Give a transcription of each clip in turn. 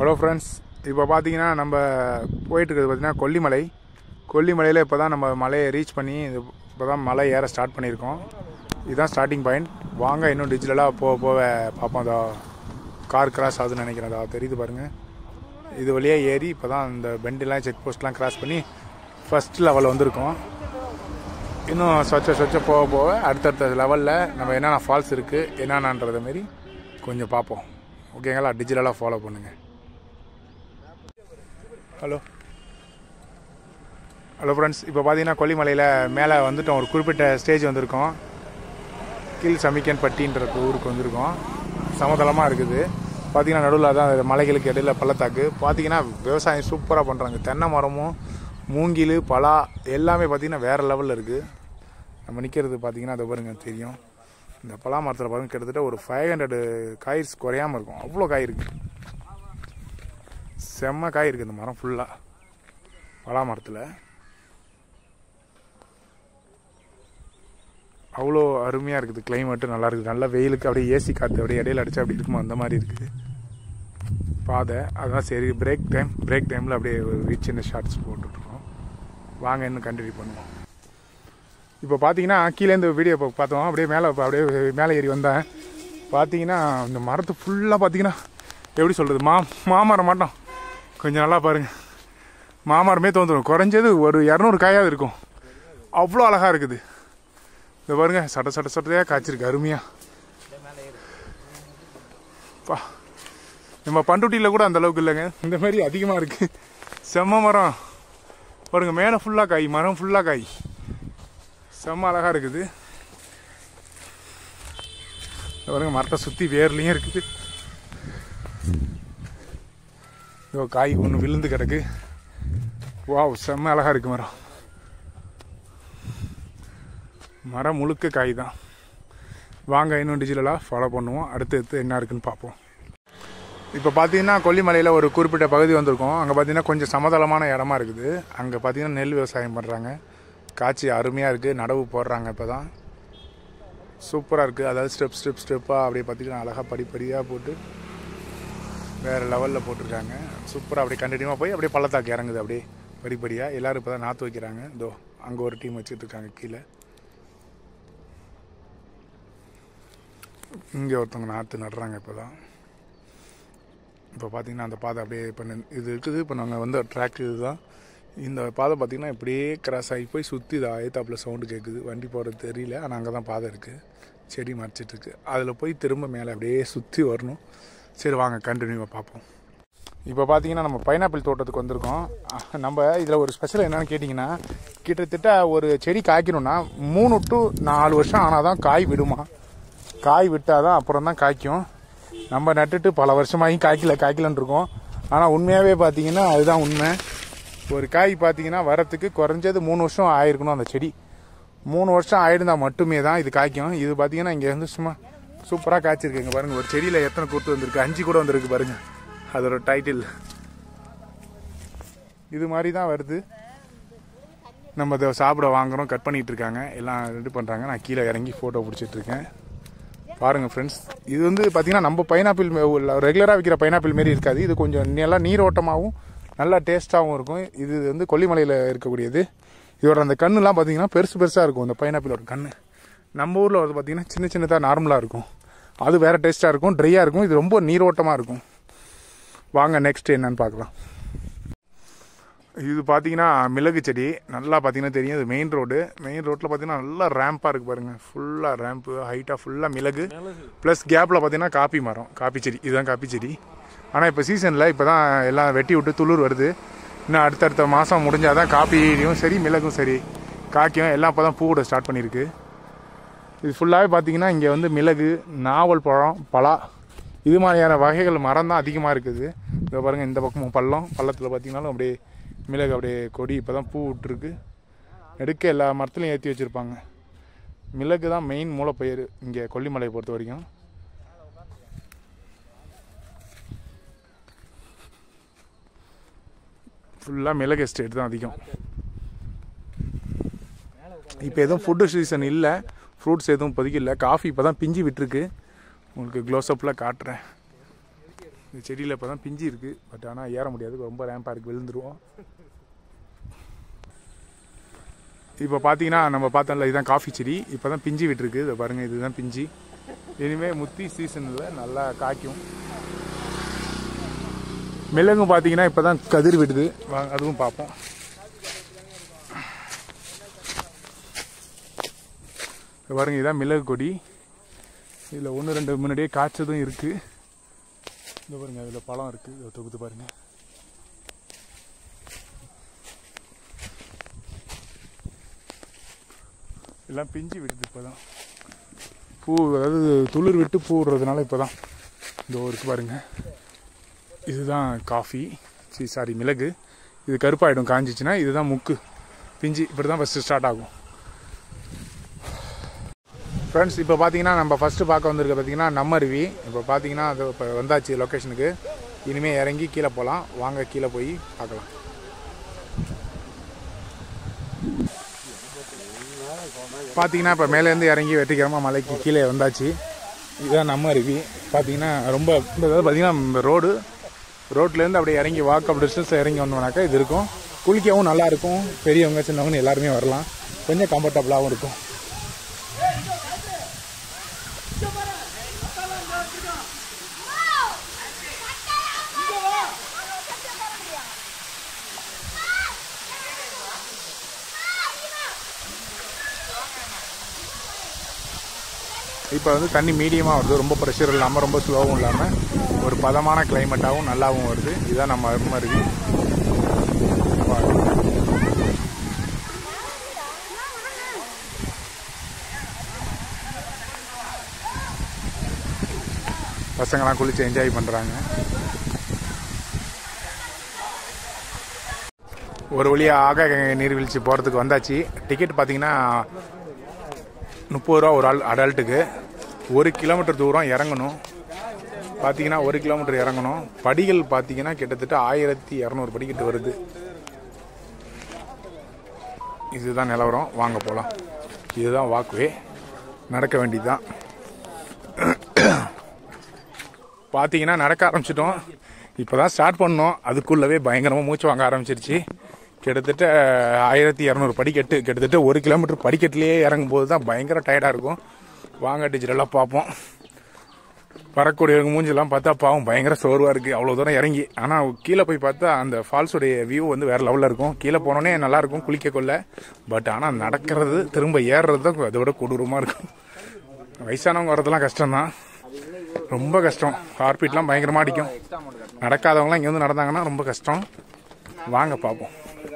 hello friends இப்போ பார்த்தீங்கன்னா நம்ம போயிட்டு இருக்கிறது பார்த்தீங்கன்னா கொல்லிமலை கொல்லிமலையில் இப்போ தான் நம்ம மலையை ரீச் பண்ணி இப்போ தான் மலை ஏற ஸ்டார்ட் பண்ணியிருக்கோம் இதுதான் ஸ்டார்டிங் பாயிண்ட் வாங்க இன்னும் டிஜிட்டலாக போக போக பார்ப்போம் அதோ கார் கிராஸ் ஆகுதுன்னு நினைக்கிறேன் அதோ தெரியுது பாருங்கள் இது வழியாக ஏறி இப்போ தான் இந்த பெண்டெல்லாம் செக் போஸ்ட்லாம் கிராஸ் பண்ணி ஃபஸ்ட் லெவல் வந்திருக்கோம் இன்னும் சொச்ச சொச்ச போக போக அடுத்தடுத்த லெவலில் நம்ம என்னென்ன ஃபால்ஸ் இருக்குது என்னென்னன்றத மாரி கொஞ்சம் பார்ப்போம் ஓகேங்களா டிஜிட்டலாக ஃபாலோ பண்ணுங்கள் ஹலோ ஹலோ ஃப்ரெண்ட்ஸ் இப்போ பார்த்தீங்கன்னா கொல்லிமலையில் மேலே வந்துட்டோம் ஒரு குறிப்பிட்ட ஸ்டேஜ் வந்திருக்கோம் கீழ் சமிக்கன்பட்டின்ற ஊருக்கு வந்திருக்கோம் சமதளமாக இருக்குது பார்த்தீங்கன்னா நடுவில் தான் மலைகளுக்கு இடையில பள்ளத்தாக்கு பார்த்தீங்கன்னா விவசாயம் சூப்பராக பண்ணுறாங்க தென்னை மரமும் மூங்கில் பலா எல்லாமே பார்த்தீங்கன்னா வேறு லெவலில் இருக்குது நம்ம நிற்கிறது பார்த்தீங்கன்னா அதை பாருங்க தெரியும் இந்த பலா மரத்தில் பாருங்க கிட்டத்தட்ட ஒரு ஃபைவ் ஹண்ட்ரடு காய்ஸ் குறையாமல் இருக்கும் அவ்வளோ காய் இருக்குது செம்ம காய் இருக்குது இந்த மரம் ஃபுல்லாக பலா மரத்தில் அவ்வளோ அருமையாக இருக்குது கிளைமேட்டு நல்லா இருக்குது நல்லா வெயிலுக்கு அப்படியே ஏசி காற்று அப்படியே இடையில அடிச்சா அப்படி இருக்குமோ அந்த மாதிரி இருக்குது பாதை அதான் சரி பிரேக் டைம் பிரேக் டைமில் அப்படியே ஒரு சின்ன ஷார்ட்ஸ் போட்டுட்ருக்கோம் வாங்க இன்னும் கண்டினியூ பண்ணுவோம் இப்போ பார்த்தீங்கன்னா கீழேருந்து வீடியோ இப்போ பார்த்தோம் அப்படியே மேலே அப்படியே மேலே ஏறி வந்தேன் பார்த்தீங்கன்னா இந்த மரத்து ஃபுல்லாக பார்த்தீங்கன்னா எப்படி சொல்கிறது மா மாமரம் மாட்டோம் கொஞ்சம் நல்லா பாருங்கள் மாமரமே தோந்துடும் குறைஞ்சது ஒரு இரநூறு காயாவது இருக்கும் அவ்வளோ அழகாக இருக்குது இதை பாருங்க சட்ட சட்ட சட்டையாக காய்ச்சிருக்கு அருமையாக பா நம்ம பண்டுட்டியில் கூட அந்த அளவுக்கு இல்லைங்க இந்த மாதிரி அதிகமாக இருக்குது செம்ம மரம் பாருங்க மேலே ஃபுல்லாக காய் மரம் ஃபுல்லாக காய் செம்ம அழகாக இருக்குது இதை பாருங்க மரத்தை சுற்றி வேர்லேயும் இருக்குது இதோ காய் ஒன்று விழுந்து கிடக்கு வாவ் செம்ம அழகாக இருக்குது மரம் மரம் முழுக்க காய் தான் வாங்க இன்னும் டிஜிட்டலாக ஃபாலோ பண்ணுவோம் அடுத்து அடுத்து என்ன இருக்குன்னு பார்ப்போம் இப்போ பார்த்தீங்கன்னா கொல்லிமலையில் ஒரு குறிப்பிட்ட பகுதி வந்திருக்கோம் அங்கே பார்த்தீங்கன்னா கொஞ்சம் சமதளமான இடமா இருக்குது அங்கே பார்த்தீங்கன்னா நெல் விவசாயம் பண்ணுறாங்க காட்சி அருமையாக இருக்குது நடவு போடுறாங்க இப்போ தான் சூப்பராக இருக்குது அதாவது ஸ்டெப் ஸ்டெப் ஸ்டெப்பாக அப்படியே பார்த்தீங்கன்னா அழகாக படிப்படியாக போட்டு வேறு லெவலில் போட்டிருக்காங்க சூப்பராக அப்படியே கண்டினியூவாக போய் அப்படியே பள்ளத்தாக்கு இறங்குது அப்படியே படிப்படியாக எல்லோரும் இப்போ தான் நாற்று வைக்கிறாங்க இதோ அங்கே ஒரு டீம் வச்சுட்டு இருக்காங்க கீழே இங்கே ஒருத்தவங்க நாற்று நடுறாங்க இப்போ தான் இப்போ பார்த்தீங்கன்னா அந்த பாதை அப்படியே இப்போ இது இருக்குது இப்போ நாங்கள் வந்து ட்ராக் இதுதான் இந்த பாதை பார்த்திங்கன்னா இப்படியே கிராஸ் ஆகி போய் சுற்றி இது ஆயத்தாப்பில் சவுண்டு கேட்குது வண்டி போகிறது தெரியல ஆனால் அங்கே தான் பாதை இருக்குது செடி மறைச்சிட்ருக்கு அதில் போய் திரும்ப மேலே அப்படியே சுற்றி வரணும் சரி வாங்க கண்டினியூவாக பார்ப்போம் இப்போ பார்த்தீங்கன்னா நம்ம பைனாப்பிள் தோட்டத்துக்கு வந்திருக்கோம் நம்ம இதில் ஒரு ஸ்பெஷல் என்னென்னு கேட்டிங்கன்னா கிட்டத்தட்ட ஒரு செடி காய்க்கணும்னா மூணு டு நாலு வருஷம் ஆனால் தான் காய் விடுமா காய் விட்டால் தான் அப்புறம் தான் காய்க்கும் நம்ம நட்டுட்டு பல வருஷமாகி காய்க்கல காய்க்கலன்னு இருக்கோம் ஆனால் உண்மையாகவே பார்த்தீங்கன்னா அதுதான் உண்மை ஒரு காய் பார்த்தீங்கன்னா வரத்துக்கு குறைஞ்சது மூணு வருஷம் ஆயிருக்கணும் அந்த செடி மூணு வருஷம் ஆயிருந்தா மட்டுமே தான் இது காய்க்கும் இது பார்த்தீங்கன்னா இங்கே வந்து சும்மா சூப்பராக காய்ச்சிருக்குங்க பாருங்க ஒரு செடியில் எத்தனை கூத்து வந்திருக்கு அஞ்சு கூட வந்திருக்கு பாருங்க அதோட டைட்டில் இது மாதிரி தான் வருது நம்ம இதை சாப்பிட வாங்குறோம் கட் பண்ணிட்டு இருக்காங்க எல்லாம் ரெடி பண்ணுறாங்க நான் கீழே இறங்கி ஃபோட்டோ பிடிச்சிட்டு இருக்கேன் பாருங்க ஃப்ரெண்ட்ஸ் இது வந்து பார்த்தீங்கன்னா நம்ம பைனாப்பிள் ரெகுலராக விற்கிற பைனாப்பிள் மாரி இருக்காது இது கொஞ்சம் நல்லா நீரோட்டமாகவும் நல்லா டேஸ்ட்டாகவும் இருக்கும் இது வந்து கொல்லிமலையில் இருக்கக்கூடியது இதோட அந்த கண்ணுலாம் பார்த்தீங்கன்னா பெருசு பெருசாக இருக்கும் இந்த பைனாப்பிளோட கண் நம்ம ஊரில் வந்து பார்த்தீங்கன்னா சின்ன சின்னதாக நார்மலாக இருக்கும் அது வேறு டேஸ்ட்டாக இருக்கும் ட்ரையாக இருக்கும் இது ரொம்ப நீரோட்டமாக இருக்கும் வாங்க நெக்ஸ்ட் என்னன்னு பார்க்கலாம் இது பார்த்தீங்கன்னா மிளகு செடி நல்லா பார்த்தீங்கன்னா தெரியும் இது மெயின் ரோடு மெயின் ரோட்டில் பார்த்தீங்கன்னா நல்லா ரேம்பாக இருக்குது பாருங்கள் ஃபுல்லாக ரேம்ப்பு ஹைட்டாக ஃபுல்லாக மிளகு ப்ளஸ் கேப்பில் பார்த்தீங்கன்னா காப்பி மரம் காப்பி செடி இதுதான் காப்பி செடி ஆனால் இப்போ சீசனில் இப்போ தான் எல்லாம் வெட்டி விட்டு துளிர் வருது இன்னும் அடுத்தடுத்த மாதம் முடிஞ்சால் தான் காப்பியும் சரி மிளகும் சரி காய்க்கும் எல்லாம் இப்போ தான் பூவோட ஸ்டார்ட் பண்ணியிருக்கு இது ஃபுல்லாகவே பார்த்தீங்கன்னா இங்கே வந்து மிளகு நாவல் பழம் பலா இது மாதிரியான வகைகள் மரம் தான் அதிகமாக இருக்குது இதை பாருங்கள் இந்த பக்கமும் பள்ளம் பள்ளத்தில் பார்த்தீங்கன்னாலும் அப்படியே மிளகு அப்படியே கொடி இப்போ தான் பூ விட்டுருக்கு நெடுக்க எல்லா மரத்துலையும் ஏற்றி வச்சுருப்பாங்க மிளகு தான் மெயின் மூலப்பயிர் இங்கே கொல்லிமலையை பொறுத்த வரைக்கும் ஃபுல்லாக மிளகு எஸ்டேட் தான் அதிகம் இப்போ எதுவும் ஃபுட்டு சீசன் இல்லை ஃப்ரூட்ஸ் எதுவும் இப்போதைக்கு இல்லை காஃபி இப்போ தான் பிஞ்சு விட்டுருக்கு உங்களுக்கு க்ளோஸ்அப்பில் காட்டுறேன் இந்த செடியில் இப்போ தான் பிஞ்சு இருக்குது பட் ஆனால் ஏற முடியாது ரொம்ப ரேம்பாக இருக்குது விழுந்துருவோம் இப்போ பார்த்தீங்கன்னா நம்ம பார்த்தோம்ல இதுதான் காஃபி செடி இப்போ தான் பிஞ்சு விட்டுருக்கு இதை பாருங்கள் இதுதான் பிஞ்சு இனிமேல் முத்தி சீசனில் நல்லா காய்க்கும் மிளகும் பார்த்தீங்கன்னா இப்போ தான் கதிர் விடுது வாங்க அதுவும் பார்ப்போம் இங்க பாருங்க இதான் மிளகு கொடி இதில் ஒன்று ரெண்டு முன்னாடியே காய்ச்சதும் இருக்குது இந்த பாருங்க அதில் பழம் இருக்குது இதை தொகுத்து பாருங்க எல்லாம் பிஞ்சு விடுது இப்போ தான் பூ அதாவது துளிர் விட்டு பூ விடுறதுனால இப்போ தான் இந்த இருக்கு பாருங்க இதுதான் காஃபி சி சாரி மிளகு இது கருப்பாயிடும் காஞ்சிச்சுன்னா இதுதான் முக்கு பிஞ்சு இப்படி தான் ஃபஸ்ட்டு ஸ்டார்ட் ஆகும் ஃப்ரெண்ட்ஸ் இப்போ பார்த்தீங்கன்னா நம்ம ஃபஸ்ட்டு பார்க்க வந்திருக்க பார்த்தீங்கன்னா நம்மருவி இப்போ பார்த்தீங்கன்னா அது இப்போ வந்தாச்சு லொக்கேஷனுக்கு இனிமேல் இறங்கி கீழே போகலாம் வாங்க கீழே போய் பார்க்கலாம் பார்த்தீங்கன்னா இப்போ மேலேருந்து இறங்கி வெற்றிகரமாக மலைக்கு கீழே வந்தாச்சு இதுதான் நம்ம அருவி பார்த்தீங்கன்னா ரொம்ப இந்த அதாவது பார்த்தீங்கன்னா ரோடு ரோட்லேருந்து அப்படியே இறங்கி வாக்கப் டிஸ்டன்ஸ் இறங்கி வந்தோம்னாக்கா இது இருக்கும் குளிக்கவும் நல்லா இருக்கும் பெரியவங்க சின்னவங்க எல்லாருமே வரலாம் கொஞ்சம் கம்ஃபர்டபுளாகவும் இருக்கும் இப்போ வந்து தண்ணி மீடியமாக வருது ரொம்ப ப்ரெஷர் இல்லாமல் ரொம்ப ஸ்லோவும் இல்லாமல் ஒரு பதமான கிளைமேட்டாகவும் நல்லாவும் வருது இதுதான் நம்ம அருமருவி பசங்களாம் குளிச்சு என்ஜாய் பண்ணுறாங்க ஒரு வழியாக ஆகாய நீர்வீழ்ச்சி போகிறதுக்கு வந்தாச்சு டிக்கெட் பார்த்தீங்கன்னா முப்பது ரூபா ஒரு ஆள் அடல்ட்டுக்கு ஒரு கிலோமீட்டர் தூரம் இறங்கணும் பார்த்தீங்கன்னா ஒரு கிலோமீட்டர் இறங்கணும் படிகள் பார்த்தீங்கன்னா கிட்டத்தட்ட ஆயிரத்தி இரநூறு படிக்கிட்டு வருது இதுதான் நிலவரம் வாங்க போகலாம் இதுதான் வாக்குவே நடக்க வேண்டியதுதான் பார்த்தீங்கன்னா நடக்க ஆரம்பிச்சிட்டோம் இப்போ தான் ஸ்டார்ட் பண்ணோம் அதுக்குள்ளவே பயங்கரமாக மூச்சு வாங்க ஆரம்பிச்சிருச்சு கிட்டத்தட்ட ஆயிரத்தி இரநூறு படிக்கட்டு கிட்டத்தட்ட ஒரு கிலோமீட்டர் படிக்கட்டுலேயே இறங்கும் போது தான் பயங்கர டயர்டாக இருக்கும் வாங்க டிஜிட்டலாக பார்ப்போம் வரக்கூடியவங்க மூஞ்செல்லாம் பார்த்தா பாவம் பயங்கர சோர்வாக இருக்குது அவ்வளோ தூரம் இறங்கி ஆனால் கீழே போய் பார்த்தா அந்த ஃபால்ஸுடைய வியூ வந்து வேறு லெவலில் இருக்கும் கீழே போனோடனே நல்லாயிருக்கும் குளிக்க கொள்ள பட் ஆனால் நடக்கிறது திரும்ப ஏறுறது தான் அதை விட கொடூரமாக இருக்கும் வயசானவங்க வரதெல்லாம் கஷ்டம்தான் ரொம்ப கஷ்டம் ஹார்பீட்லாம் பயங்கரமாக அடிக்கும் நடக்காதவங்களாம் இங்கே வந்து நடந்தாங்கன்னா ரொம்ப கஷ்டம் வாங்க பார்ப்போம்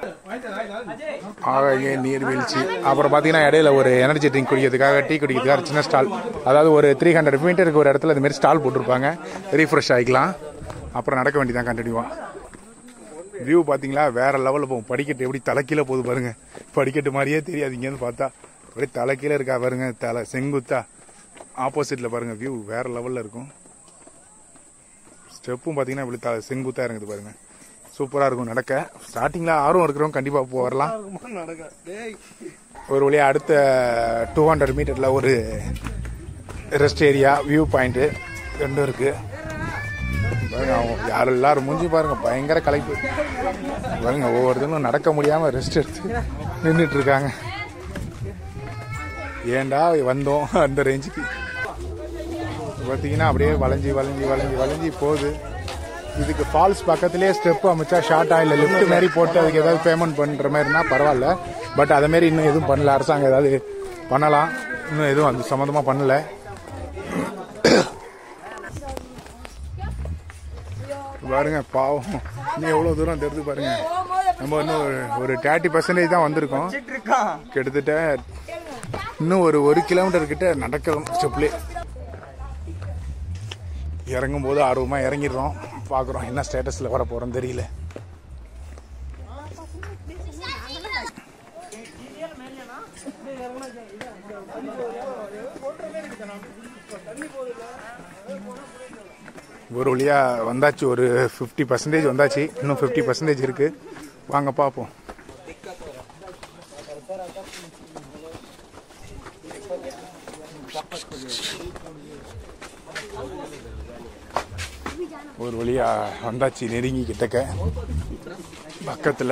ஆகாய நீர்வீழ்ச்சி அப்புறம் பார்த்தீங்கன்னா இடையில ஒரு எனர்ஜி ட்ரிங்க் குடிக்கிறதுக்காக டீ குடிக்கிறதுக்காக சின்ன ஸ்டால் அதாவது ஒரு த்ரீ ஹண்ட்ரட் மீட்டருக்கு ஒரு இடத்துல இதுமாரி ஸ்டால் போட்டிருப்பாங்க ரீஃப்ரெஷ் ஆகிக்கலாம் அப்புறம் நடக்க வேண்டியதான் கண்டினியூவா வியூ பார்த்தீங்களா வேற லெவலில் போகும் படிக்கட்டு எப்படி தலைக்கீழ போகுது பாருங்க படிக்கட்டு மாதிரியே தெரியாது இங்கேருந்து பார்த்தா அப்படியே தலைக்கீழ இருக்கா பாருங்க தலை செங்குத்தா ஆப்போசிட்டில் பாருங்க வியூ வேற லெவலில் இருக்கும் ஸ்டெப்பும் பார்த்தீங்கன்னா இப்படி த செங்குத்தா இறங்குது பாருங்க சூப்பராக இருக்கும் நடக்க ஸ்டார்டிங்கில் ஆர்வம் இருக்கிறவங்க கண்டிப்பாக போ வரலாம் ஒரு வழியாக அடுத்த டூ ஹண்ட்ரட் மீட்டரில் ஒரு ரெஸ்ட் ஏரியா வியூ பாயிண்ட்டு ரெண்டும் இருக்குது பாருங்க அவங்க யாரும் எல்லாரும் மூஞ்சி பாருங்க பயங்கர களைப்பு பாருங்க ஒவ்வொருத்தங்களும் நடக்க முடியாமல் ரெஸ்ட் எடுத்து நின்றுட்டு இருக்காங்க ஏன்டா வந்தோம் அந்த ரேஞ்சுக்கு பார்த்தீங்கன்னா அப்படியே வளைஞ்சி வளைஞ்சி வளைஞ்சி வளைஞ்சி போகுது இதுக்கு ஃபால்ஸ் பக்கத்துலேயே ஸ்டெப் அமைச்சா ஷார்ட்டா இல்லை லிஃப்ட் மாதிரி போட்டு அதுக்கு ஏதாவது பேமெண்ட் பண்ணுற மாதிரினா பரவாயில்ல பட் அதை மாதிரி இன்னும் எதுவும் பண்ணல அரசாங்கம் ஏதாவது பண்ணலாம் இன்னும் எதுவும் அது சம்மந்தமாக பண்ணல பாருங்க பாவம் இன்னும் எவ்வளோ தூரம் தெரிஞ்சு பாருங்க நம்ம இன்னும் ஒரு- ஒரு தேர்ட்டி பர்சன்டேஜ் தான் வந்திருக்கோம் கிட்டத்தட்ட இன்னும் ஒரு ஒரு கிலோமீட்டர் கிட்ட நடக்கிறோம் ஸ்டெப்லே இறங்கும் போது ஆர்வமாக இறங்கிடுறோம் பார்க்குறோம் என்ன ஸ்டேட்டஸில் வர போகிறோம் தெரியல ஒரு வழியாக வந்தாச்சு ஒரு ஃபிஃப்டி பர்சன்டேஜ் வந்தாச்சு இன்னும் ஃபிஃப்டி பர்சன்டேஜ் இருக்குது வாங்க பார்ப்போம் ஒரு வழியா வந்தாச்சு நெருங்கி கிட்டக்க பக்கத்துல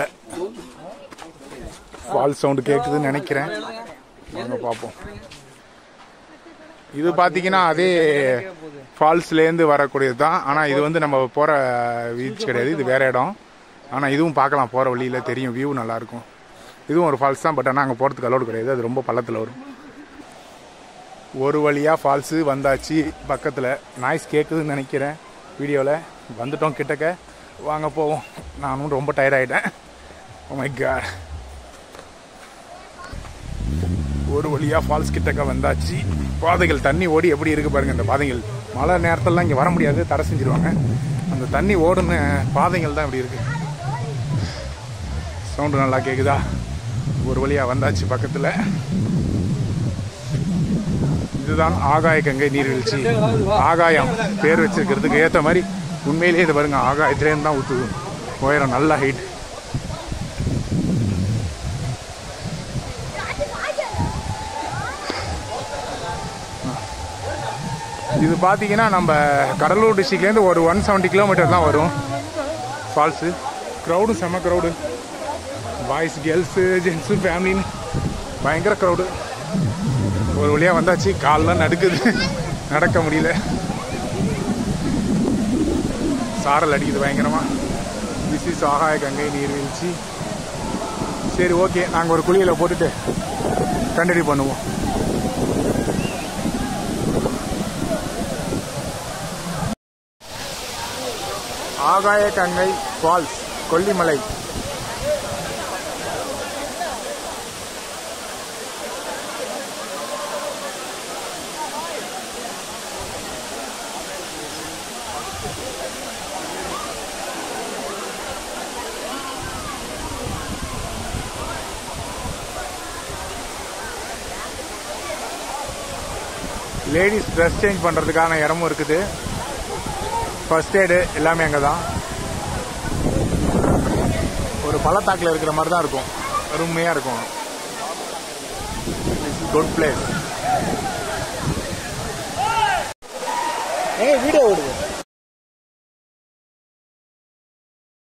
ஃபால் சவுண்டு கேட்குதுன்னு நினைக்கிறேன் வாங்க பார்ப்போம் இது பார்த்தீங்கன்னா அதே ஃபால்ஸ்லேருந்து வரக்கூடியது தான் ஆனால் இது வந்து நம்ம போகிற பீச் கிடையாது இது வேற இடம் ஆனால் இதுவும் பார்க்கலாம் போகிற வழியில் தெரியும் வியூ நல்லாயிருக்கும் இதுவும் ஒரு ஃபால்ஸ் தான் பட் ஆனால் அங்கே போகிறதுக்கு அலோடு கிடையாது அது ரொம்ப பள்ளத்தில் வரும் ஒரு வழியாக ஃபால்ஸு வந்தாச்சு பக்கத்தில் நாய்ஸ் கேட்குதுன்னு நினைக்கிறேன் வீடியோவில் வந்துட்டோம் கிட்டக்க வாங்க போவோம் நானும் ரொம்ப டயர்ட் ஆகிட்டேன் மை காட் ஒரு வழியாக ஃபால்ஸ் கிட்டக்க வந்தாச்சு பாதைகள் தண்ணி ஓடி எப்படி இருக்கு பாருங்க இந்த பாதைகள் மழை நேரத்திலலாம் இங்கே வர முடியாது தடை செஞ்சிருவாங்க அந்த தண்ணி ஓடுன பாதைகள் தான் இப்படி இருக்கு சவுண்டு நல்லா கேட்குதா ஒரு வழியாக வந்தாச்சு பக்கத்தில் இதுதான் ஆகாய கங்கை நீர்வீழ்ச்சி ஆகாயம் பேர் வச்சிருக்கிறதுக்கு ஏற்ற மாதிரி உண்மையிலேயே இது பாருங்க ஆகாயத்திலேருந்து தான் ஊற்றுது உயரம் நல்ல ஹைட் இது பார்த்தீங்கன்னா நம்ம கடலூர் டிஸ்ட்ரிக்ட்லேருந்து ஒரு ஒன் செவன்ட்டி கிலோமீட்டர் தான் வரும் ஃபால்ஸு க்ரௌடும் செம்ம க்ரௌடு பாய்ஸ் கேர்ள்ஸு ஜென்ஸு ஃபேமிலின்னு பயங்கர க்ரௌடு ஒரு வழியாக வந்தாச்சு கால்லாம் நடுக்குது நடக்க முடியல சாரல் அடிக்குது பயங்கரமாக திஸ் இஸ் ஆகாய கங்கை நீர்வீழ்ச்சி சரி ஓகே நாங்கள் ஒரு குழியில் போட்டுட்டு கண்டினியூ பண்ணுவோம் Agaya Gangai falls Kollimalai ladies dress change பண்ணுறதுக்கான இடமும் இருக்குது ஃபர்ஸ்ட் எய்டு எல்லாமே அங்கே தான் ஒரு பள்ளத்தாக்கில் இருக்கிற மாதிரி தான் இருக்கும் அருமையாக இருக்கும் குட் பிளேஸ் ஏய் வீடியோ ஓடுது